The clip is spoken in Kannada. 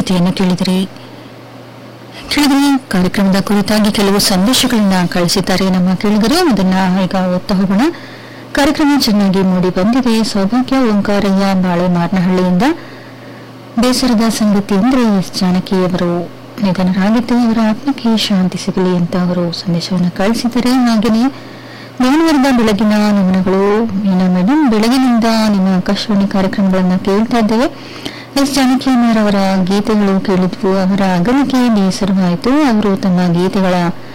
ಗೀತೆಯನ್ನು ಕೇಳಿದಿರಿ ಕೇಳಿದರೆ ಕಾರ್ಯಕ್ರಮದ ಕುರಿತಾಗಿ ಕೆಲವು ಸಂದೇಶಗಳನ್ನ ಕಳಿಸಿದ್ದಾರೆ ನಮ್ಮ ಕೇಳಿದರೆ ಅದನ್ನ ಈಗ ಓದ್ತಾ ಹೋಗೋಣ ಕಾರ್ಯಕ್ರಮ ಚೆನ್ನಾಗಿ ಮೂಡಿ ಬಂದಿದೆ ಸೌಭಾಗ್ಯ ಓಂಕಾರಯ್ಯ ಬಾಳೆ ಮಾರ್ನಹಳ್ಳಿಯಿಂದ ಬೇಸರದ ಸಂಗತಿ ಅಂದ್ರೆ ಎಸ್ ಜಾನಕಿಯವರು ನಿಧನರಾಗಿದ್ದು ಅವರ ಆತ್ಮಕ್ಕೆ ಶಾಂತಿ ಸಿಗಲಿ ಅಂತ ಅವರು ಸಂದೇಶವನ್ನು ಕಳಿಸಿದ್ದಾರೆ ಹಾಗೆಯೇ ಭಾನುವಾರದ ಬೆಳಗಿನ ನಮನಗಳು ಮೀನಾ ಮೇಡಮ್ ಬೆಳಗಿನಿಂದ ನಿಮ್ಮ ಆಕಾಶವಾಣಿ ಕಾರ್ಯಕ್ರಮಗಳನ್ನು ಕೇಳ್ತಾ ಇದ್ದೇವೆ ಎಸ್ ಜಾನಕಿಯಮ್ಮರವರ ಗೀತೆಗಳು ಕೇಳಿದ್ವು ಅವರ ಅಗಲಿಕೆ ಬೇಸರವಾಯಿತು ಅವರು ತಮ್ಮ ಗೀತೆಗಳ